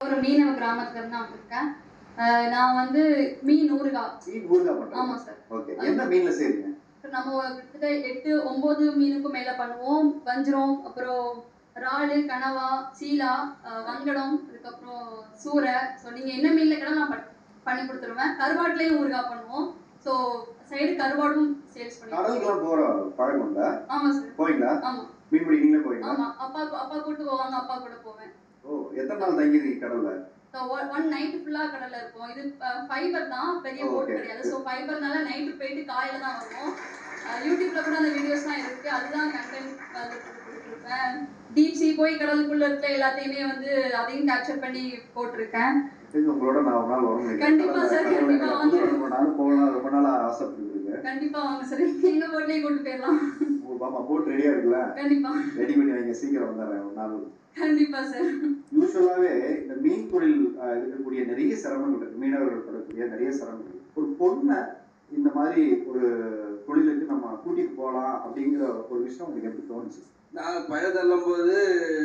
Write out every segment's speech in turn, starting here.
ஒரு மீனவ கிராமத்துல இருந்து நான் வந்திருக்கேன் அஹ் நான் வந்து மீன் ஊறுகாய் மீன் ஊறுகாய் பண்றீங்க ஆமா சார் ஓகே என்ன மீன்ல செய்றீங்க நம்ம கிட்டத்தட்ட எட்டு ஒன்பது மீனுக்கும் மேல பண்ணுவோம் வஞ்சிரம் அப்புறம் இறாலு கனவா சீலா அஹ் வங்கடம் அதுக்கப்புறம் சூரை ஸோ நீங்க என்ன மீன்ல கூட நான் பண்- பண்ணி கொடுத்துருவேன் கருவாட்டுலயும் ஊறுகாய் பண்ணுவோம் ஸோ சைடு கருவாடும் சேல்ஸ் பண்ணுவோம் கடலுக்குலாம் போற பழக்கம் உண்டா ஆமா சார் போவீங்களா ஆமா மீன் பிடி நீங்களே போவீங்களா ஆமா அப்பா அப்பா கூட்டு போவாங்க அப்பா கூட போவேன் ஓ எத்தனை நாள் தங்கிருக்கீங்க கடல்ல ஸோ ஒன் நைட் ஃபுல்லா கடல்ல இருப்போம் இது ஃபைபர் தான் பெரிய Oh, போட் okay. கிடையாது ஸோ ஃபைபர்னால நைட்டு போயிட்டு காலையில தான் வருவோம் அஹ் யூடியூப்ல கூட அந்த வீடியோஸ்லாம் இருக்கு அதுதான் கண்டென்ட் கொடுத்துருப்பேன் டீப் சி போய் கடலுக்குள்ள இருக்க எல்லாத்தையுமே வந்து அதையும் கேப்சர் பண்ணி போட்டிருக்கேன் தெரிஞ்சு உங்களோட நான் ஒரு நாள் வரும் கண்டிப்பா sir, கண்டிப்பா வாங்க. ரொம்ப நாள் போகலாம் ரொம்ப நாளா ஆசைப்பட்டுருக்கு கண்டிப்பா வாங்க சார் எங்க போட்லயே கூட்டு போயிடலாம் உங்க பாப்பா போட் ரெடியா இருக்குல்ல கண்டிப்பா ரெடி பண்ணி வைங்க சீக்கிரம் வந்துடுறேன் ஒரு நாள் கண்டிப்பா சார் யூஸ்வலாவே இந்த மீன் தொழில் அஹ், இருக்கக்கூடிய நிறைய சிரமங்கள் இருக்கு மீனவர்கள் படக்கூடிய நிறைய சிரமங்கள் இருக்கு. ஒரு பொண்ணை இந்த மாதிரி ஒரு தொழிலுக்கு நம்ம கூட்டிட்டு போகலாம் அப்படிங்கிற ஒரு விஷயம் உங்களுக்கு எப்படி தோணுச்சு நான் பயம் தள்ளும் போது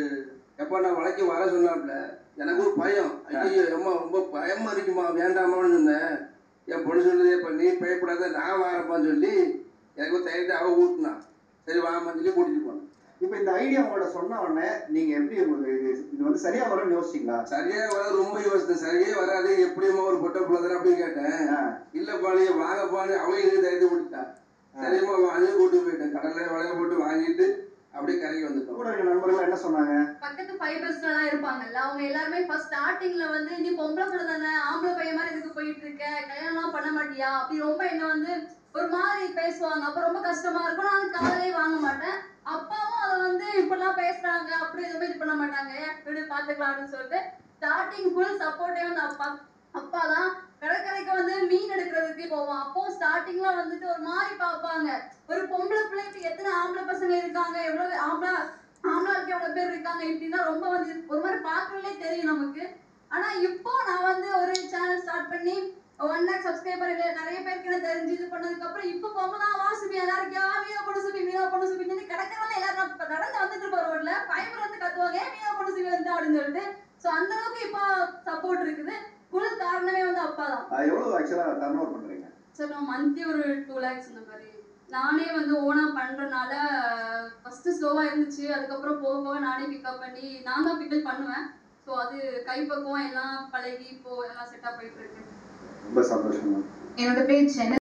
எப்போ நான் வளைக்கு வர சொன்னாப்ல எனக்கு ஒரு பயம் ஐயோ அம்மா ரொம்ப பயமா இருக்குமா வேண்டாமான்னு சொன்னேன் என் பொண்ணு சொல்லுது இப்போ நீ பயப்படாத நான் வரப்பான்னு சொல்லி எனக்கு ஒரு தைரியத்தை அவ ஊட்டினான் சரி வாமான்னு சொல்லி கூட்டிட்டு போனேன் இப்போ இந்த ஐடியா உங்கள்ட்ட சொன்ன உடனே நீங்க எப்படி உங்களுக்கு இது இது வந்து சரியா வரும்னு யோசிச்சிங்களா சரியே வராது ரொம்ப யோசித்தேன் சரியே வராது எப்படியுமா ஒரு பொட்டை பிள்ளை அப்படின்னு கேட்டேன் ஆ, இல்லப்பா நீ வாங்கப்பான்னு அவன் எனக்கு தைரியத்தை விட்டுட்டான் சரிம்மா வாங்கி கூட்டு போயிட்டேன் கடல்ல வளைய போட்டு வாங்கிட்டு அப்படியே கரைக்கு வந்துட்டோம் கூட இருக்க நண்பர்கள் என்ன சொன்னாங்க பக்கத்து ஃபைபர்ஸ்ல எல்லாம் இருப்பாங்கல்ல அவங்க எல்லாருமே ஃபர்ஸ்ட் ஸ்டார்டிங்ல வந்து நீ பொம்பளை பிள்ளை தானே ஆம்பளை பையன் மாதிரி இதுக்கு போயிட்டு இருக்க கல்யாணம்லாம் பண்ண மாட்டியா அப்படி ரொம்ப என்ன வந்து ஒரு மாதிரி பேசுவாங்க அப்ப ரொம்ப கஷ்டமா இருக்கும் நான் காதலே வாங்க மாட்டேன் அப்பாவும் அதை வந்து இப்படிலாம் பேசுறாங்க அப்படி எதுவுமே இது பண்ண மாட்டாங்க விடு பாத்துக்கலாம் அப்படின்னு சொல்லிட்டு ஸ்டார்டிங் ஃபுல் சப்போர்ட்டே வந்து அப்பா அப்பா தான் கடற்கரைக்கு வந்து மீன் எடுக்கிறதுக்கு போவோம் அப்போ ஸ்டார்டிங்ல வந்துட்டு ஒரு மாதிரி பார்ப்பாங்க ஒரு பொம்பளை பிள்ளைக்கு எத்தனை ஆம்பளை பசங்க இருக்காங்க எவ்வளவு ஆம்பளை ஆம்பளாருக்கு எவ்வளவு பேர் இருக்காங்க இப்படின்னா ரொம்ப வந்து ஒரு மாதிரி பார்க்கறதுலே தெரியும் நமக்கு ஆனா இப்போ நான் வந்து ஒரு சேனல் ஸ்டார்ட் பண்ணி ஒன் லேக் சப்ஸ்கிரைபர் நிறைய பேருக்கு எனக்கு தெரிஞ்சு இது பண்ணதுக்கு அப்புறம் இப்போ போகும்போது நான் வா சுபி நல்லா இருக்கியா மீனா பொண்ணு சுபி மீனா பொண்ணு சுபி சொல்லி கடற்கரை எல்லாரும் நான் இப்ப நடந்து வந்துட்டு இருப்போம் ரோட்ல ஃபைபர் வந்து கத்துவாங்க "ஏய், மீனா பொண்ணு சுபி வந்து அப்படின்னு சொல்லிட்டு ஸோ அந்த அளவுக்கு இப்போ சப்போர்ட் இருக்குது ஃபுல் காரணமே வந்து அப்பா தான் அது எவ்வளவு ஆக்சுவலா டர்ன் ஓவர் பண்றீங்க சார் நான் மந்த்லி ஒரு டூ லேக்ஸ் இந்த மாதிரி நானே வந்து ஓனா பண்றதுனால ஃபர்ஸ்ட் ஸ்லோவா இருந்துச்சு அதுக்கப்புறம் போக போக நானே பிக்கப் பண்ணி நான் தான் பிக்கல் பண்ணுவேன் ஸோ அது கைப்பக்குவம் எல்லாம் பழகி இப்போ எல்லாம் செட்டப் போயிட்டு இருக்கு ரொம்ப சந்தோஷம் என்னோட பேர் சென்னை